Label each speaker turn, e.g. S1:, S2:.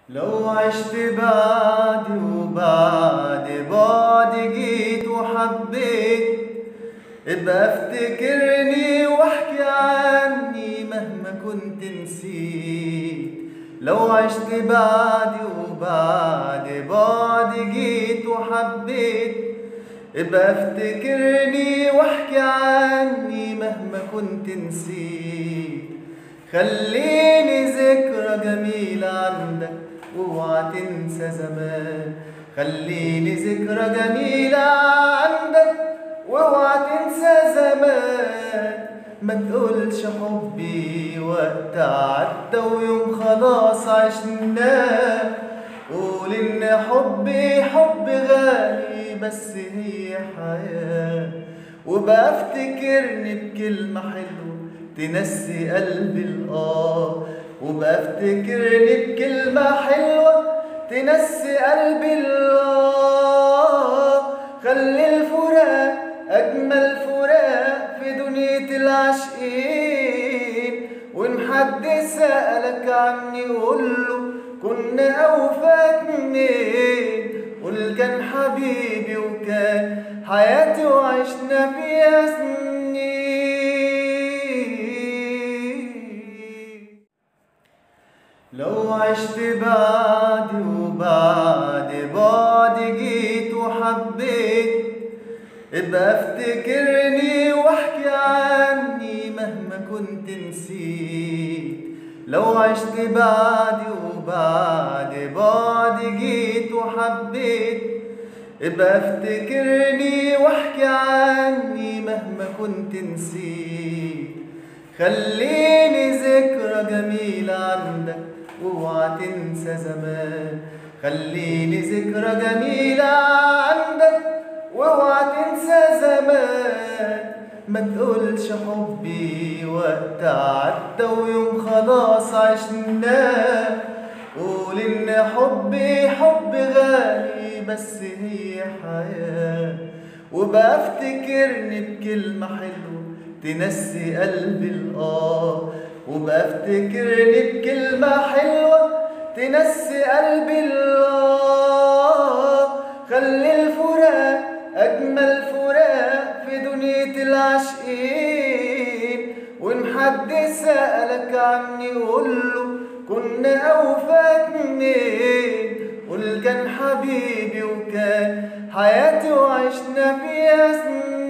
S1: لو عشت بعدي وبعد بعد جيت وحبيت ابقى افتكرني واحكي عني مهما كنت نسيت لو عشت بعدي وبعد بعد جيت وحبيت ابقى افتكرني واحكي عني مهما كنت نسيت خليني ذكرى جميلة عندك واوعى تنسى زمان خليني ذكرى جميلة عندك واوعى تنسى زمان ما تقولش حبي وقت عدى ويوم خلاص عشناه قول ان حبي حب غالي بس هي حياة وبقى افتكرني بكلمة حلوة تنسي قلبي الآه وبقى افتكرني بكلمة حلوة تنسي قلبي الآه خلي الفراق أجمل فراق في دنيا العاشقين وإن حد سألك عني قوله كنا أوفى اتنين قول كان حبيبي وكان حياتي وعشنا فيها سنين لو عشت بعدي وبعد بعد جيت وحبيت ابقى افتكرني واحكي عني مهما كنت نسيت لو عشت بعدي وبعد بعد جيت وحبيت ابقى افتكرني واحكي عني مهما كنت نسيت خليني ذكرى جميلة عندك واوعى تنسى زمان خليني ذكرى جميلة عندك واوعى تنسى زمان ما تقولش حبي وقت عدى ويوم خلاص عشناه قول ان حبي حب غالي بس هي حياة وبقى افتكرني بكلمة حلوة تنسي قلبي الآه وبقى افتكرني بكلمة حلوة تنسي قلبي الآه خلي الفراق أجمل فراق في دنيا العاشقين وإن حد سألك عني قوله كنا أوفى اتنين قول كان حبيبي وكان حياتي وعشنا فيها سنين